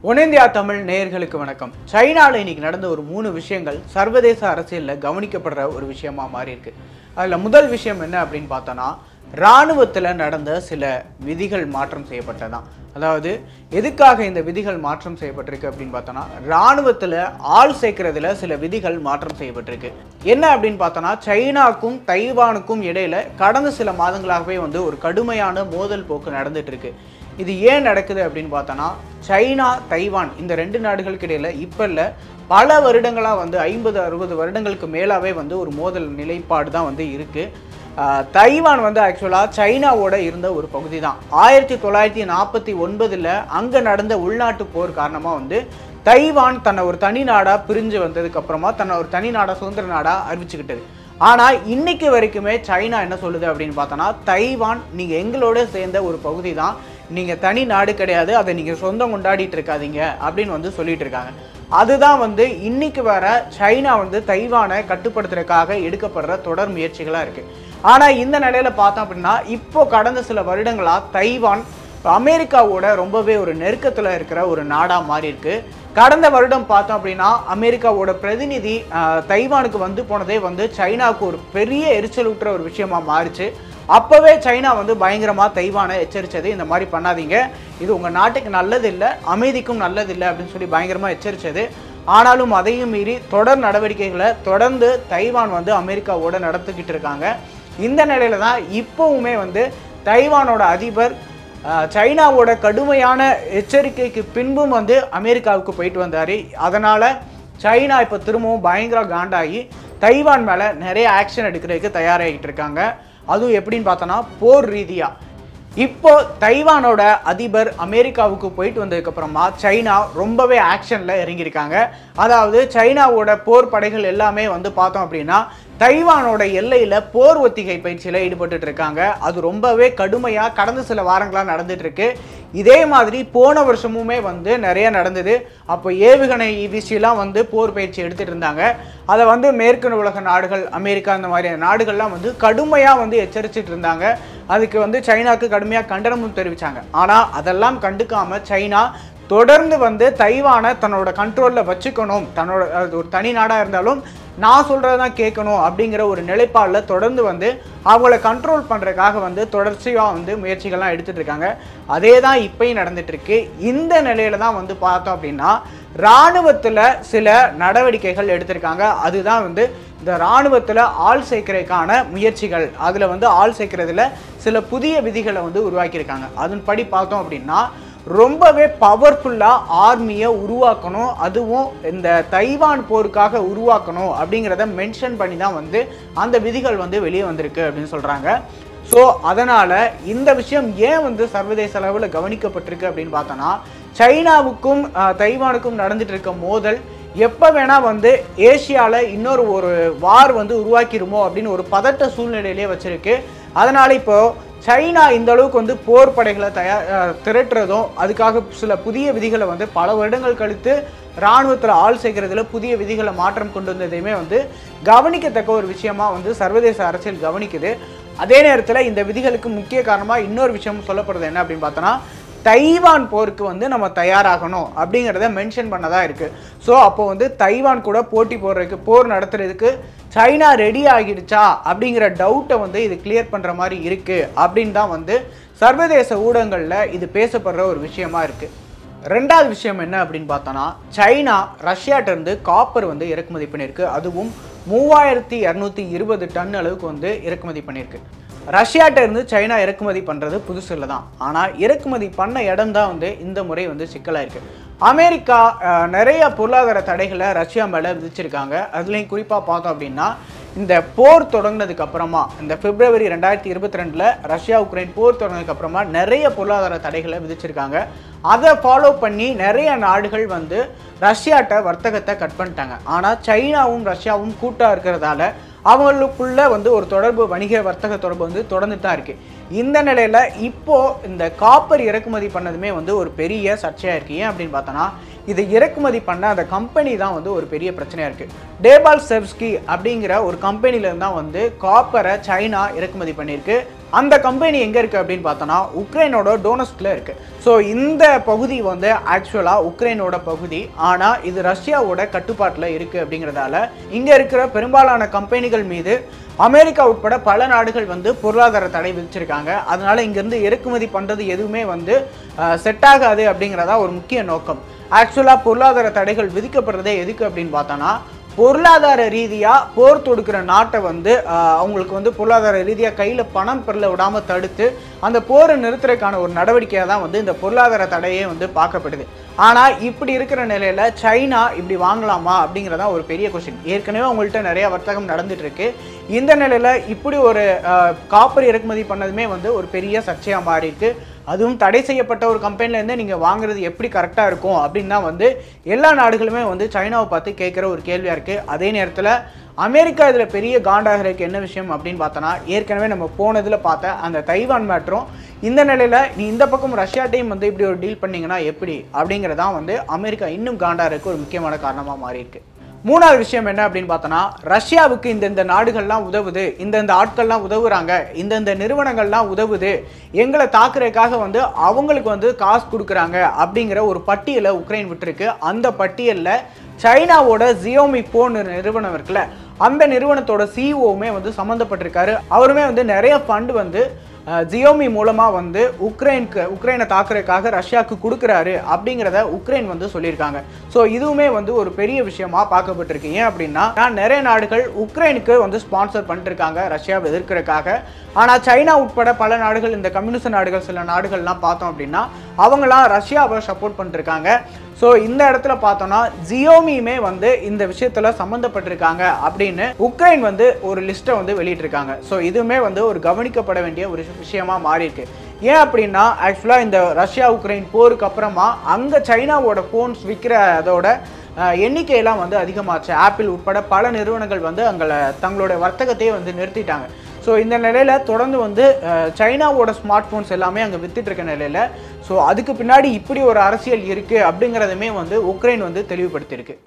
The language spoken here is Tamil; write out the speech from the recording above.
ஒனிந்தியா தமிழ் நேயர்களுக்கு வணக்கம் சைனால இன்னைக்கு நடந்த ஒரு மூணு விஷயங்கள் சர்வதேச அரசியலில் கவனிக்கப்படுற ஒரு விஷயமா மாறி இருக்கு அதில் முதல் விஷயம் என்ன அப்படின்னு பார்த்தோன்னா இராணுவத்தில் நடந்த சில விதிகள் மாற்றம் செய்யப்பட்டதான் அதாவது எதுக்காக இந்த விதிகள் மாற்றம் செய்யப்பட்டிருக்கு அப்படின்னு பார்த்தோன்னா இராணுவத்தில் ஆள் சேர்க்கறதுல சில விதிகள் மாற்றம் செய்யப்பட்டிருக்கு என்ன அப்படின்னு பார்த்தோன்னா சைனாக்கும் தைவானுக்கும் இடையில கடந்த சில மாதங்களாகவே வந்து ஒரு கடுமையான மோதல் போக்கு நடந்துட்டு இருக்கு இது ஏன் நடக்குது அப்படின்னு பார்த்தோன்னா சைனா தைவான் இந்த ரெண்டு நாடுகளுக்கு இடையில இப்போ இல்லை பல வருடங்களாக வந்து ஐம்பது அறுபது வருடங்களுக்கு மேலாவே வந்து ஒரு மோதல் நிலைப்பாடு தான் வந்து இருக்குது தைவான் வந்து ஆக்சுவலாக சைனாவோட இருந்த ஒரு பகுதி தான் ஆயிரத்தி தொள்ளாயிரத்தி நாற்பத்தி ஒன்பதில் அங்கே நடந்த உள்நாட்டு போர் காரணமாக வந்து தைவான் தன்னை ஒரு தனி நாடாக பிரிஞ்சு வந்ததுக்கு அப்புறமா தன்னை ஒரு தனி நாடாக சுதந்திர நாடாக அறிவிச்சுக்கிட்டது ஆனால் இன்னைக்கு வரைக்குமே சைனா என்ன சொல்லுது அப்படின்னு பார்த்தோன்னா தைவான் நீங்கள் எங்களோட சேர்ந்த ஒரு பகுதி தான் நீங்கள் தனி நாடு கிடையாது அதை நீங்கள் சொந்தம் கொண்டாடிட்டு இருக்காதீங்க அப்படின்னு வந்து சொல்லிட்டு இருக்காங்க அதுதான் வந்து இன்னைக்கு வர சைனா வந்து தைவானை கட்டுப்படுத்துறதுக்காக எடுக்கப்படுற தொடர் முயற்சிகளாக இருக்குது ஆனால் இந்த நிலையில பார்த்தோம் அப்படின்னா இப்போ கடந்த சில வருடங்களாக தைவான் அமெரிக்காவோட ரொம்பவே ஒரு நெருக்கத்தில் இருக்கிற ஒரு நாடாக மாறி இருக்கு கடந்த வருடம் பார்த்தோம் அப்படின்னா அமெரிக்காவோட பிரதிநிதி ஆஹ், தைவானுக்கு வந்து போனதே வந்து சைனாவுக்கு ஒரு பெரிய எரிச்சல் ஊட்டுற ஒரு விஷயமா மாறிச்சு அப்போவே சைனா வந்து பயங்கரமாக தைவானை எச்சரித்தது இந்த மாதிரி பண்ணாதீங்க இது உங்கள் நாட்டுக்கு நல்லது இல்லை அமைதிக்கும் நல்லது இல்லை அப்படின்னு சொல்லி பயங்கரமாக எச்சரித்தது ஆனாலும் அதையும் மீறி தொடர் நடவடிக்கைகளை தொடர்ந்து தைவான் வந்து அமெரிக்காவோட நடத்திக்கிட்டு இருக்காங்க இந்த நிலையில தான் இப்போவுமே வந்து தைவானோட அதிபர் ஆஹ், சைனாவோட கடுமையான எச்சரிக்கைக்கு பின்பும் வந்து அமெரிக்காவுக்கு போயிட்டு வந்தார் அதனால் சைனா இப்போ திரும்பவும் பயங்கர காண்டாகி தைவான் மேலே நிறைய ஆக்ஷன் எடுக்கிறதுக்கு தயாராகிட்டு இருக்காங்க அதுவும் எப்படின்னு பார்த்தோன்னா போர் ரீதியாக இப்போ தைவானோட அதிபர் அமெரிக்காவுக்கு போயிட்டு வந்ததுக்கு அப்புறமா சைனா ரொம்பவே ஆக்ஷனில் இறங்கியிருக்காங்க அதாவது சைனாவோட போர் படைகள் எல்லாமே வந்து பார்த்தோம் அப்படின்னா தைவானோட எல்லையில் போர் ஒத்திகை பயிற்சியில் ஈடுபட்டுட்டு இருக்காங்க அது ரொம்பவே கடுமையாக கடந்த சில வாரங்களாக நடந்துட்டு இருக்கு இதே மாதிரி போன வருஷமுமே வந்து நிறைய நடந்தது அப்போ ஏவுகணை வீசிலாம் வந்து போர் பயிற்சி எடுத்துட்டு இருந்தாங்க அதை வந்து மேற்கு உலக நாடுகள் அமெரிக்கா இந்த மாதிரியான நாடுகள்லாம் வந்து கடுமையாக வந்து எச்சரிச்சிட்டு இருந்தாங்க அதுக்கு வந்து சைனாக்கு கடுமையாக கண்டனமும் தெரிவித்தாங்க ஆனால் அதெல்லாம் கண்டுக்காம சைனா தொடர்ந்து வந்து தைவானை தன்னோட கண்ட்ரோலில் வச்சுக்கணும் தன்னோட அது ஒரு தனி நாடாக இருந்தாலும் நான் சொல்கிறது தான் கேட்கணும் அப்படிங்கிற ஒரு நிலைப்பாடில் தொடர்ந்து வந்து அவங்கள கண்ட்ரோல் பண்ணுறதுக்காக வந்து தொடர்ச்சியாக வந்து முயற்சிகள்லாம் எடுத்துட்டு இருக்காங்க அதே தான் இப்பயும் நடந்துட்டு இருக்கு இந்த நிலையில தான் வந்து பார்த்தோம் அப்படின்னா இராணுவத்தில் சில நடவடிக்கைகள் எடுத்திருக்காங்க அதுதான் வந்து இந்த இராணுவத்தில் ஆள் சேர்க்கறதுக்கான முயற்சிகள் அதில் வந்து ஆள் சேர்க்கறதுல சில புதிய விதிகளை வந்து உருவாக்கியிருக்காங்க அதன்படி பார்த்தோம் அப்படின்னா ரொம்பவே பவர்ஃபுல்லாக ஆர்மியை உருவாக்கணும் அதுவும் இந்த தைவான் போருக்காக உருவாக்கணும் அப்படிங்கிறத மென்ஷன் பண்ணி தான் வந்து அந்த விதிகள் வந்து வெளியே வந்திருக்கு அப்படின்னு சொல்கிறாங்க ஸோ அதனால் இந்த விஷயம் ஏன் வந்து சர்வதேச அளவில் கவனிக்கப்பட்டிருக்கு அப்படின்னு பார்த்தோன்னா சைனாவுக்கும் அஹ், தைவானுக்கும் நடந்துட்டு இருக்க மோதல் எப்போ வேணால் வந்து ஏசியாவில் இன்னொரு ஒரு வார் வந்து உருவாக்கிருமோ அப்படின்னு ஒரு பதட்ட சூழ்நிலையிலே வச்சிருக்கு அதனால் இப்போ சைனா இந்த அளவுக்கு வந்து போர் படைகளை தயார் அஹ், திரட்டுறதும் அதுக்காக சில புதிய விதிகளை வந்து பல வருடங்கள் கழித்து இராணுவத்தில் ஆள் சேர்க்கறதுல புதிய விதிகளை மாற்றம் கொண்டு வந்ததையுமே வந்து கவனிக்கத்தக்க ஒரு விஷயமா வந்து சர்வதேச அரசியல் கவனிக்குது அதே நேரத்தில் இந்த விதிகளுக்கு முக்கிய காரணமாக இன்னொரு விஷயம் சொல்லப்படுறது என்ன அப்படின்னு பார்த்தோன்னா தைவான் போருக்கு வந்து நம்ம தயாராகணும் அப்படிங்கிறத மென்ஷன் பண்ணதா இருக்கு ஸோ அப்போ வந்து தைவான் கூட போட்டி போடுறதுக்கு போர் நடத்துறதுக்கு சைனா ரெடி ஆகிடுச்சா அப்படிங்கிற டவுட்டை வந்து இது கிளியர் பண்ணுற மாதிரி இருக்கு அப்படின்னு தான் வந்து சர்வதேச ஊடகங்களில் இது பேசப்படுற ஒரு விஷயமா இருக்கு ரெண்டாவது விஷயம் என்ன அப்படின்னு பார்த்தோன்னா சைனா ரஷ்யாட்ட இருந்து காப்பர் வந்து இறக்குமதி பண்ணியிருக்கு அதுவும் மூவாயிரத்தி இரநூத்தி இருபது டன் அளவுக்கு வந்து இறக்குமதி பண்ணியிருக்கு ரஷ்யாட்ட இருந்து சைனா இறக்குமதி பண்ணுறது புதுசு இல்லை தான் ஆனால் இறக்குமதி பண்ண இடம் தான் வந்து இந்த முறை வந்து சிக்கலாக இருக்கு அமெரிக்கா அஹ், நிறைய பொருளாதார தடைகளை ரஷ்யா மேலே விதிச்சிருக்காங்க அதுலேயும் குறிப்பாக பார்த்தோம் அப்படின்னா இந்த போர் தொடங்கினதுக்கு அப்புறமா இந்த பிப்ரவரி ரெண்டாயிரத்தி இருபத்தி ரெண்டில் ரஷ்யா உக்ரைன் போர் தொடங்கினதுக்கு அப்புறமா நிறைய பொருளாதார தடைகளை விதிச்சிருக்காங்க அதை ஃபாலோ பண்ணி நிறைய நாடுகள் வந்து ரஷ்யாட்ட வர்த்தகத்தை கட் பண்ணிட்டாங்க ஆனால் சைனாவும் ரஷ்யாவும் கூட்டாக இருக்கிறதால அவங்களுக்குள்ள வந்து ஒரு தொடர்பு வணிக வர்த்தக தொடர்பு வந்து தொடர்ந்துட்டு தான் இருக்கு இந்த நிலையில இப்போ இந்த காப்பர் இறக்குமதி பண்ணதுமே வந்து ஒரு பெரிய சர்ச்சையா இருக்கு ஏன் அப்படின்னு பார்த்தோன்னா இதை இறக்குமதி பண்ண அந்த கம்பெனி தான் வந்து ஒரு பெரிய பிரச்சனையா இருக்கு டேபால் செவ்ஸ்கி அப்படிங்கிற ஒரு கம்பெனில தான் வந்து காப்பரை சைனா இறக்குமதி பண்ணியிருக்கு அந்த கம்பெனி எங்கே இருக்குது அப்படின்னு பார்த்தோன்னா உக்ரைனோட டோனஸ்கில் இருக்குது ஸோ இந்த பகுதி வந்து ஆக்சுவலாக உக்ரைனோட பகுதி ஆனால் இது ரஷ்யாவோட கட்டுப்பாட்டில் இருக்குது அப்படிங்கிறதால இங்கே இருக்கிற பெரும்பாலான கம்பெனிகள் மீது அமெரிக்கா உட்பட பல நாடுகள் வந்து பொருளாதார தடை விதிச்சிருக்காங்க அதனால இங்கேருந்து இறக்குமதி பண்ணுறது எதுவுமே வந்து செட் ஆகாது அப்படிங்கிறதா ஒரு முக்கிய நோக்கம் ஆக்சுவலாக பொருளாதார தடைகள் விதிக்கப்படுறதே எதுக்கு அப்படின்னு பார்த்தோன்னா பொருளாதார ரீதியாக போர் தொடுக்கிற நாட்டை வந்து ஆஹ், அவங்களுக்கு வந்து பொருளாதார ரீதியாக கையில் பணம் பெறல விடாமல் தடுத்து அந்த போரை நிறுத்துறதுக்கான ஒரு நடவடிக்கையாக தான் வந்து இந்த பொருளாதார தடையே வந்து பார்க்கப்படுது ஆனால் இப்படி இருக்கிற நிலையில் சைனா இப்படி வாங்கலாமா அப்படிங்கிறதா ஒரு பெரிய கொஸ்டின் ஏற்கனவே அவங்கள்ட்ட நிறைய வர்த்தகம் நடந்துட்டு இருக்கு இந்த நிலையில் இப்படி ஒரு ஆஹ், காப்பர் இறக்குமதி பண்ணதுமே வந்து ஒரு பெரிய சர்ச்சையாக மாறி இருக்கு அதுவும் தடை செய்யப்பட்ட ஒரு கம்பெனிலேருந்து நீங்கள் வாங்குறது எப்படி கரெக்டாக இருக்கும் அப்படின்னு தான் வந்து எல்லா நாடுகளுமே வந்து சைனாவை பார்த்து கேட்குற ஒரு கேள்வியாக இருக்குது அதே நேரத்தில் அமெரிக்கா இதில் பெரிய காண்டாகிறதுக்கு என்ன விஷயம் அப்படின்னு பார்த்தோன்னா ஏற்கனவே நம்ம போனதில் பார்த்த அந்த தைவான் மேட்ரும் இந்த நிலையில் நீ இந்த பக்கம் ரஷ்யா டைம் வந்து இப்படி ஒரு டீல் பண்ணீங்கன்னா எப்படி அப்படிங்கிறதான் வந்து அமெரிக்கா இன்னும் காண்டாகிறதுக்கு ஒரு முக்கியமான காரணமாக மாறி இருக்கு மூணாவது விஷயம் என்ன அப்படின்னு பார்த்தோன்னா ரஷ்யாவுக்கு இந்தந்த நாடுகள்லாம் உதவுது இந்தந்த ஆட்கள்லாம் உதவுறாங்க இந்தந்த நிறுவனங்கள்லாம் உதவுது எங்களை தாக்குறதுக்காக வந்து அவங்களுக்கு வந்து காசு கொடுக்குறாங்க அப்படிங்கிற ஒரு பட்டியலை உக்ரைன் விட்டுருக்கு அந்த பட்டியலில் சைனாவோட ஜியோமி போன் நிறுவனம் இருக்குல்ல அந்த நிறுவனத்தோட சிஇஓவுமே வந்து சம்மந்தப்பட்டிருக்காரு அவருமே வந்து நிறைய ஃபண்ட் வந்து அஹ், ஜியோமி மூலமாக வந்து உக்ரைனுக்கு உக்ரைனை தாக்குறதுக்காக ரஷ்யாவுக்கு கொடுக்குறாரு அப்படிங்கிறத உக்ரைன் வந்து சொல்லியிருக்காங்க ஸோ இதுவுமே வந்து ஒரு பெரிய விஷயமா பார்க்கப்பட்டிருக்கு ஏன் அப்படின்னா நான் நிறைய நாடுகள் உக்ரைனுக்கு வந்து ஸ்பான்சர் பண்ணிருக்காங்க ரஷ்யாவை எதிர்க்கிறதுக்காக ஆனால் சைனா உட்பட பல நாடுகள் இந்த கம்யூனிஸ்ட் நாடுகள் சில நாடுகள்லாம் பார்த்தோம் அப்படின்னா அவங்களாம் ரஷ்யாவை சப்போர்ட் பண்ணிருக்காங்க ஸோ இந்த இடத்துல பார்த்தோம்னா ஜியோமியுமே வந்து இந்த விஷயத்துல சம்மந்தப்பட்டிருக்காங்க அப்படின்னு உக்ரைன் வந்து ஒரு லிஸ்ட்டை வந்து வெளியிட்டிருக்காங்க ஸோ இதுவுமே வந்து ஒரு கவனிக்கப்பட வேண்டிய ஒரு விஷயமா மாறி இருக்கு ஏன் அப்படின்னா ஆக்சுவலாக இந்த ரஷ்யா உக்ரைன் போருக்கு அப்புறமா அங்கே சைனாவோட ஃபோன்ஸ் விற்கிற அதோட அஹ், எண்ணிக்கையெல்லாம் வந்து அதிகமாச்சு ஆப்பிள் உட்பட பல நிறுவனங்கள் வந்து அங்கே தங்களோட வர்த்தகத்தையே வந்து நிறுத்திட்டாங்க ஸோ இந்த நிலையில் தொடர்ந்து வந்து அஹ், சைனாவோட ஸ்மார்ட் ஃபோன்ஸ் எல்லாமே அங்கே வித்துட்டு இருக்க நிலையில் ஸோ அதுக்கு பின்னாடி இப்படி ஒரு அரசியல் இருக்குது அப்படிங்கிறதுமே வந்து உக்ரைன் வந்து தெளிவுபடுத்தியிருக்கு